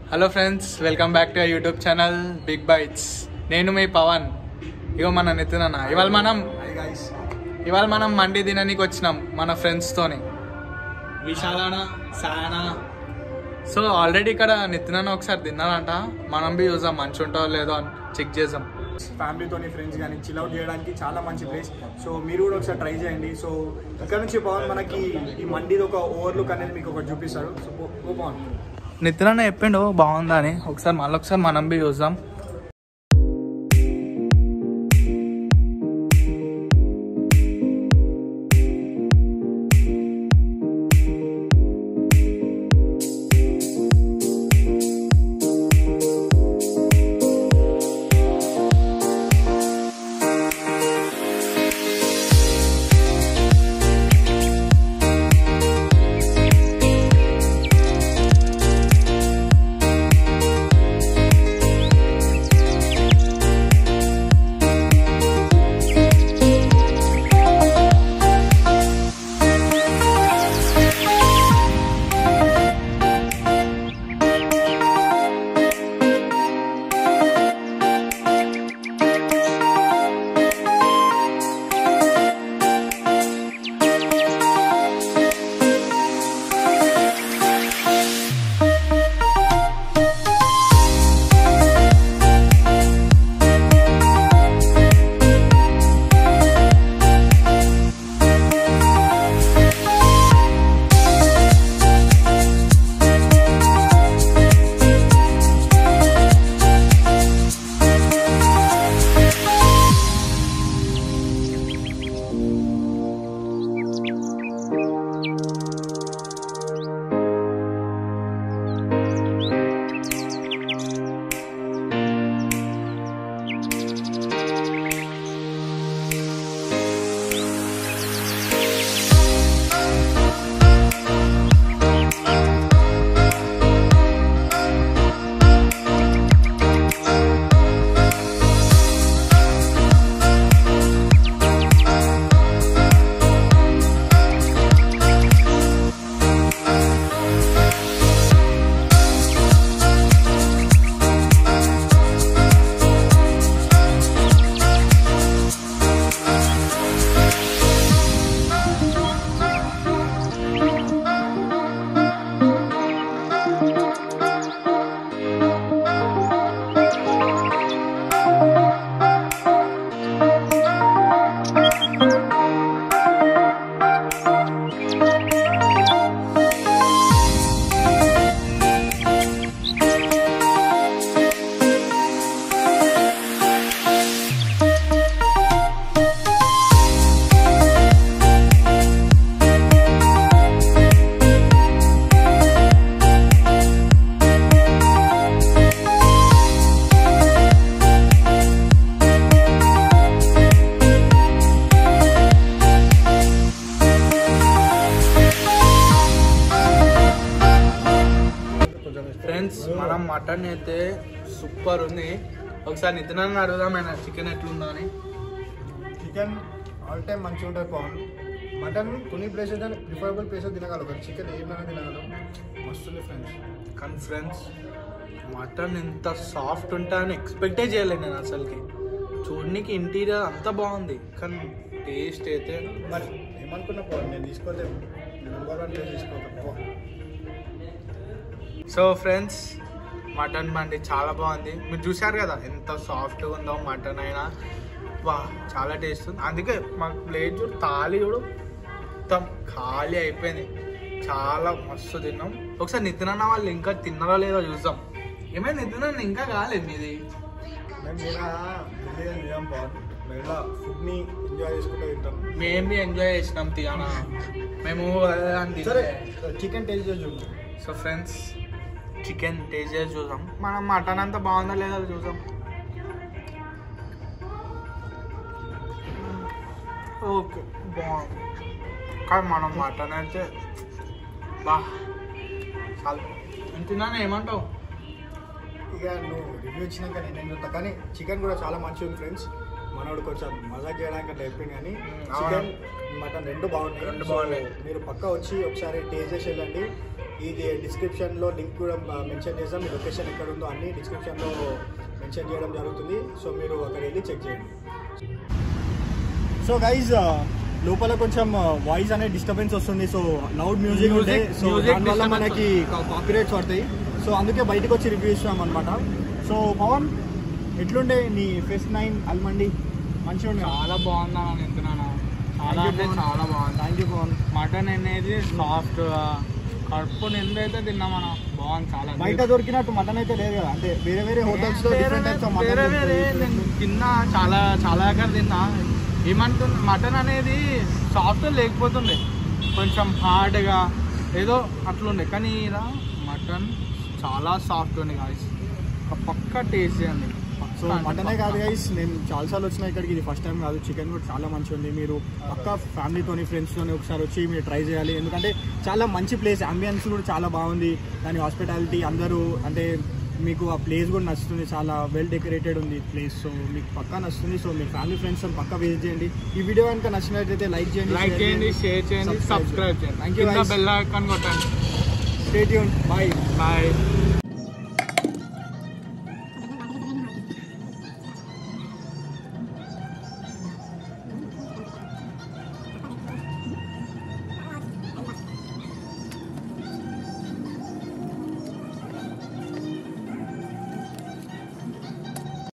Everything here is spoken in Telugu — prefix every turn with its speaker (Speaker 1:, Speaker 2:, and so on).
Speaker 1: Hello friends welcome back to YouTube channel big bytes నేను మీ పవన్ ఇగో మన నితిన్ ఇవాళ మనం ఇవాళ మనం మండి తిననీకి వచ్చినాం మన ఫ్రెండ్స్తోని విశాలాన సాయన సో ఆల్రెడీ ఇక్కడ నితిన్ అన్న ఒకసారి తిన్నానంట మనం బి చూసాం మంచి ఉంటుందో లేదో అని చెక్ చేసాం
Speaker 2: ఫ్యామిలీతోని ఫ్రెండ్స్ కానీ చిల్ అవుట్ చేయడానికి చాలా మంచి ప్లేస్ సో మీరు కూడా ఒకసారి ట్రై చేయండి సో ఇక్కడ నుంచి పవన్ మనకి ఈ మండిది ఒక ఓవర్లుక్ అనేది మీకు ఒకటి చూపిస్తారు సో పో- పో పవన్
Speaker 1: నితిన్ అన్న చెప్పిండు బాగుందని ఒకసారి మళ్ళీ ఒకసారి మనం బి చూద్దాం ఫ్రెండ్స్ మనం మటన్ అయితే సూపర్ ఉంది ఒకసారి నితిన్ అన్న అడుగుదాం ఆయన చికెన్ ఎట్లుందో అని
Speaker 2: చికెన్ ఆల్ టైమ్ మంచిగా ఉంటుంది పవన్ మటన్ కొన్ని ప్లేసెస్ ప్రిఫరబుల్ ప్లేసెస్ తినగలరు చికెన్ ఏమైనా తినగలం మస్తుంది ఫ్రెండ్స్
Speaker 1: కానీ ఫ్రెండ్స్ మటన్ ఎంత సాఫ్ట్ ఉంటాయని ఎక్స్పెక్టే చేయలేదు నేను అసలుకి చూడడానికి ఇంటీరియర్ అంతా బాగుంది కానీ టేస్ట్ అయితే
Speaker 2: మరి ఏమనుకున్నా పవన్ నేను తీసుకోతే నెంబర్ వన్ ప్లేస్ తీసుకోకపో
Speaker 1: సో ఫ్రెండ్స్ మటన్ బండి చాలా బాగుంది మీరు చూశారు కదా ఎంత సాఫ్ట్గా ఉందో మటన్ అయినా వా చాలా టేస్ట్ ఉంది అందుకే మాకు ప్లేట్ చూడు తాళి చూడు మొత్తం ఖాళీ అయిపోయింది చాలా మస్తు తిన్నాం ఒకసారి నితిన్ అన్న వాళ్ళు ఇంకా తిన్నారో లేదో చూద్దాం ఏమైనా నితిన్ అన్న ఇంకా కాలేదు మీది
Speaker 2: మేము ఇలా బిర్యానీ తినాం పవన్ మేము ఇలా ఫుడ్ని ఎంజాయ్ చేసుకుంటూ తింటాం
Speaker 1: మేము బి ఎంజాయ్ చేసినాం తియానా మేము అదే అని
Speaker 2: సరే
Speaker 1: తినలే.
Speaker 2: చికెన్ టేస్ట్ చేసి చూద్దాం
Speaker 1: సో ఫ్రెండ్స్ చికెన్ టేస్ట్ చేసి చూద్దాం మనం మటన్ అంతా బాగుందా లేదా చూద్దాం ఓకే బాగుంది కానీ మనం మటన్ అయితే బా చాలు తిన్నాను ఏమంటావు
Speaker 2: ఇక నువ్వు రివ్యూ ఇచ్చినాక నేను ఏం చెప్తా కానీ చికెన్ కూడా చాలా మంచిగా ఉంది ఫ్రెండ్స్ మనోడు కొంచెం మజా చేయడానికి అట్లా అయిపోయింది కానీ
Speaker 1: మ్మ్,
Speaker 2: చికెన్ మటన్ రెండు బాగున్నాయి
Speaker 1: రెండు
Speaker 2: So,
Speaker 1: బాగున్నాయి.
Speaker 2: మీరు పక్క వచ్చి ఒకసారి టేస్ట్ చేసి వెళ్ళండి ఇది డిస్క్రిప్షన్లో లింక్ కూడా మెన్షన్ చేస్తాం మీ లొకేషన్ ఎక్కడ ఉందో అన్ని డిస్క్రిప్షన్లో మెన్షన్ చేయడం జరుగుతుంది సో మీరు అక్కడ వెళ్ళి చెక్ చేయండి సో గైజ్ లోపల కొంచెం వాయిస్ అనే డిస్టర్బెన్స్ వస్తుంది సో లౌడ్ మ్యూజిక్ ఉంటే
Speaker 1: Music-
Speaker 2: సో
Speaker 1: music
Speaker 2: దానివల్ల
Speaker 1: disturbance
Speaker 2: మనకి కాపీరైట్స్ పడతాయి సో అందుకే బయటకు వచ్చి రివ్యూ ఇస్తున్నాం అనమాట సో పవన్ ఎట్లుండే నీ ఫెస్ట్ నైన్ అల్మండి మంచిగా ఉండే
Speaker 1: చాలా బాగుందా నేను తింటున్నాను చాలా
Speaker 2: Thank you,
Speaker 1: అంటే
Speaker 2: Pawan.
Speaker 1: చాలా బాగుంది
Speaker 2: థ్యాంక్ యూ పవన్
Speaker 1: మటన్ అనేది సాఫ్ట్ కడుపు నిందైతే తిన్నాం మనం బాగుంది చాలా
Speaker 2: బయట దొరికినట్టు మటన్ అయితే లేదు కదా అంటే వేరే వేరే హోటల్స్ లో
Speaker 1: వేరే
Speaker 2: డిఫరెంట్ టైప్స్ ఆఫ్
Speaker 1: వేరే
Speaker 2: మటన్
Speaker 1: వేరే నేను తిన్నా చాలా చాలా దగ్గర తిన్నా ఏమంటుంది మటన్ అనేది సాఫ్ట్ లేకపోతుండే కొంచెం హార్డ్గా ఏదో అట్లుండే కానీ ఇలా మటన్ చాలా సాఫ్ట్ ఉంది గాయస్ పక్క టేస్ట్ అండి
Speaker 2: సో మటనే కాదు గైస్ నేను చాలాసార్లు వచ్చిన ఇక్కడికి ఇది ఫస్ట్ టైం కాదు చికెన్ కూడా చాలా మంచిగా ఉంది మీరు పక్క ఫ్యామిలీతోని ఫ్రెండ్స్తోని ఒకసారి వచ్చి మీరు ట్రై చేయాలి ఎందుకంటే చాలా మంచి ప్లేస్ అంబియన్స్ కూడా చాలా బాగుంది దాని హాస్పిటాలిటీ అందరూ అంటే మీకు ఆ ప్లేస్ కూడా నచ్చుతుంది చాలా వెల్ డెకరేటెడ్ ఉంది ప్లేస్ సో మీకు పక్కా నచ్చుతుంది సో మీ ఫ్యామిలీ ఫ్రెండ్స్ పక్కా విజిట్ చేయండి ఈ వీడియో కనుక నచ్చినట్లయితే లైక్ చేయండి
Speaker 1: లైక్ చేయండి షేర్ చేయండి
Speaker 2: Subscribe
Speaker 1: సబ్స్క్రైబ్ చేయండి
Speaker 2: Thank you,
Speaker 1: కింద
Speaker 2: guys.
Speaker 1: బెల్ ఐకాన్ కొట్టండి
Speaker 2: స్టేట్ బాయ్
Speaker 1: బాయ్